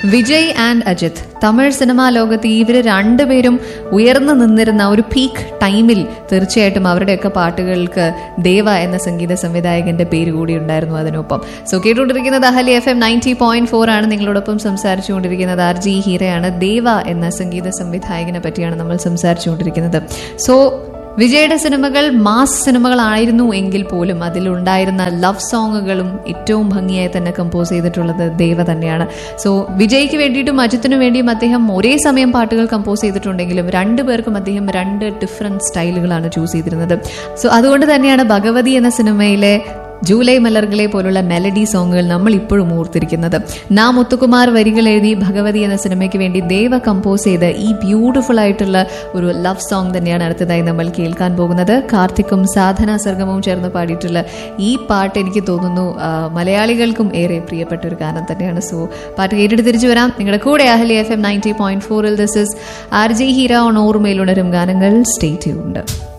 Vijay and Ajith Tamil cinema ലോകത്ത് ഇവർ രണ്ടുപേരും ഉയർന്നു നിന്നിരുന്ന ഒരു പീക്ക് ടൈമിൽ തീർച്ചയായിട്ടും അവരുടെയൊക്കെ പാട്ടുകൾക്ക് ദേവ എന്ന സംഗീത സംവിധായകന്റെ പേര് കൂടി ഉണ്ടായിരുന്നു അതിനൊപ്പം സോ കേട്ടുകൊണ്ടിരിക്കുന്നത് Ahalia F M ninety point four ആണ് നിങ്ങളോടൊപ്പം സംസാരിച്ചുകൊണ്ടിരിക്കുന്നത് ആർ ജി ഹീരയാണ് ദേവ എന്ന സംഗീത സംവിധായകനെ പറ്റിയാണ് നമ്മൾ സംസാരിച്ചുകൊണ്ടിരിക്കുന്നത് സോ വിജയുടെ സിനിമകൾ മാസ് സിനിമകളായിരുന്നു എങ്കിൽ പോലും അതിലുണ്ടായിരുന്ന ലവ് സോങ്ങുകളും ഏറ്റവും ഭംഗിയായി തന്നെ കമ്പോസ് ചെയ്തിട്ടുള്ളത് ദേവ തന്നെയാണ് സോ വിജയ്ക്ക് വേണ്ടിയിട്ടും അജിത്തിനു വേണ്ടിയും അദ്ദേഹം ഒരേ സമയം പാട്ടുകൾ കമ്പോസ് ചെയ്തിട്ടുണ്ടെങ്കിലും രണ്ടു പേർക്കും അദ്ദേഹം രണ്ട് ഡിഫറെന്റ് സ്റ്റൈലുകളാണ് ചൂസ് ചെയ്തിരുന്നത് സോ അതുകൊണ്ട് തന്നെയാണ് ഭഗവതി എന്ന സിനിമയിലെ ജൂലൈ മലർകളെ പോലുള്ള മെലഡി സോങ്ങുകൾ നമ്മൾ ഇപ്പോഴും ഓർത്തിരിക്കുന്നത് നാം മുത്തുകുമാർ വരികൾ എഴുതി ഭഗവതി എന്ന സിനിമയ്ക്ക് വേണ്ടി ദേവ കമ്പോസ് ചെയ്ത ഈ ബ്യൂട്ടിഫുൾ ആയിട്ടുള്ള ഒരു ലവ് സോങ് തന്നെയാണ് അടുത്തതായി നമ്മൾ കേൾക്കാൻ പോകുന്നത് കാർത്തിക്കും സാധന സർഗമവും ചേർന്ന് പാടിയിട്ടുള്ള ഈ പാട്ട് എനിക്ക് തോന്നുന്നു ആ, മലയാളികൾക്കും ഏറെ പ്രിയപ്പെട്ട ഒരു ഗാനം തന്നെയാണ് സോ പാട്ട് കേട്ടിട്ട് തിരിച്ചു വരാം നിങ്ങളുടെ കൂടെ Ahalia F M ninety point ഫോറിൽ this is R J Heera on ഓർമ്മയിലുണരും ഗാനങ്ങൾ സ്റ്റേ ട്യൂൺഡ്